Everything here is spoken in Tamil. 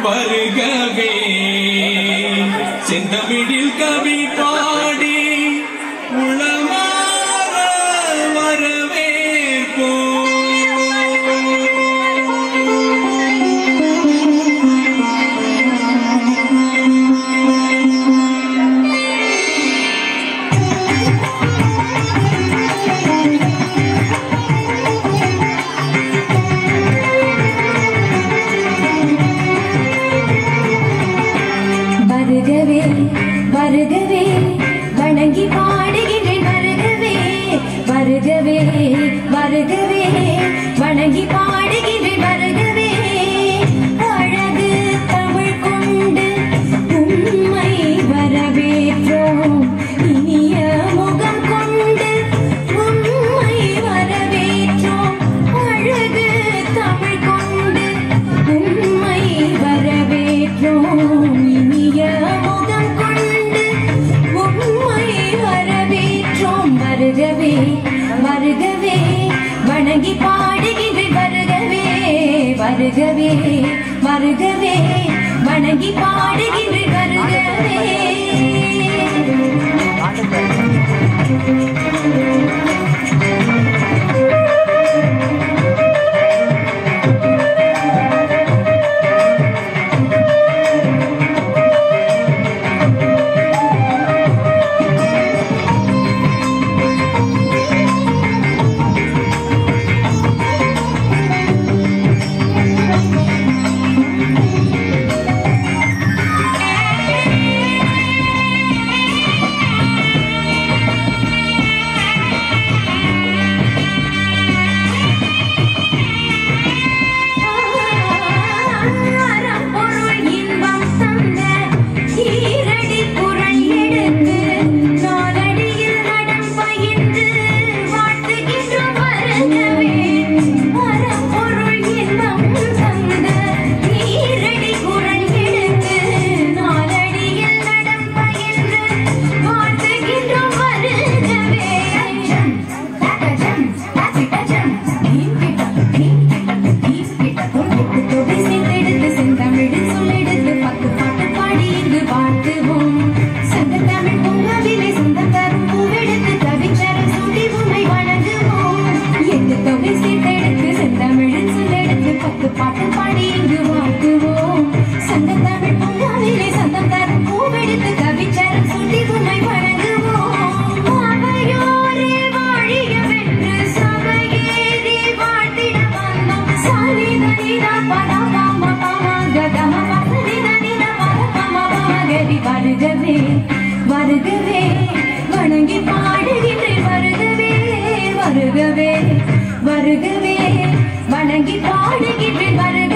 வருகவே செந்தமிழில் கவி பாடி உளமாற வருகவே வருகவே வணங்கி பாடுகின்றேன் வருகவே வருகவே வருகவே வணங்கி பாடுகின்றேன் வருகவே அழகு தமிழ் கொண்டு உம்மை வரவேற்றோம் இனிய முகம் கொண்டு உம்மை வரவேற்றோம் அழகு தமிழ் கொண்டு உம்மை வரவேற்றோம் இனிய முகம் கொண்டு உம்மை வரவேற்றோம் வருகவே வருகவே வணங்கி பாடுகின்றேன் வருகவே வருகவே வருகவே வணங்கி பாடுகின்றேன் வருகவே அறம்பொருள் இன்பம் தந்த ஈரடி குரல் எடுத்து நாலடியில் நடம் பயின்று வாழ்த்துகின்றோம் வருகவே அறம்பொருள் இன்பம் தந்த ஈரடி குரல் எடுத்து நாலடியில் நடம் பயின்று வாழ்த்துகின்றோம் வருகவே அச்சம் தகஜம் தகிடஜம் நீம் கிட்ட நீம் கிட்ட நீம் கிட்ட தொட்டு தொகை சேர்த்தெடுத்து செந்தமிழில் சொல்லெடுத்து பத்து பாட்டு பாடி இங்கு வாழ்த்துவோம் சங்க தமிழ் பூங்காவிலே சொந்தம் தரும் பூவெடுத்து கவிச்சரம் சூடி உண்மை வணங்குவோம் எட்டு தொகை சேர்த்தெடுத்து செந்தமிழில் சொல்லெடுத்து பத்து பாட்டு பாடி இங்கு வாழ்த்துவோம் சங்க தமிழ் பூங்காவிலே சொந்தம் தரும் பூவெடுத்து கவிச்சரம் சூடி உண்மை வணங்குவோம் அவையோரே வாழியவென்று சபையேறி வாழ்த்திட வந்தோம் சாலிதனிதா பதமம பமகதம பசனிதனித பதமம பமகதி வருகவே வருகவே வணங்கி பாடுகின்றேன் வருகவே வருகவே வருகவே வணங்கி பாடுகின்றேன் வருகவே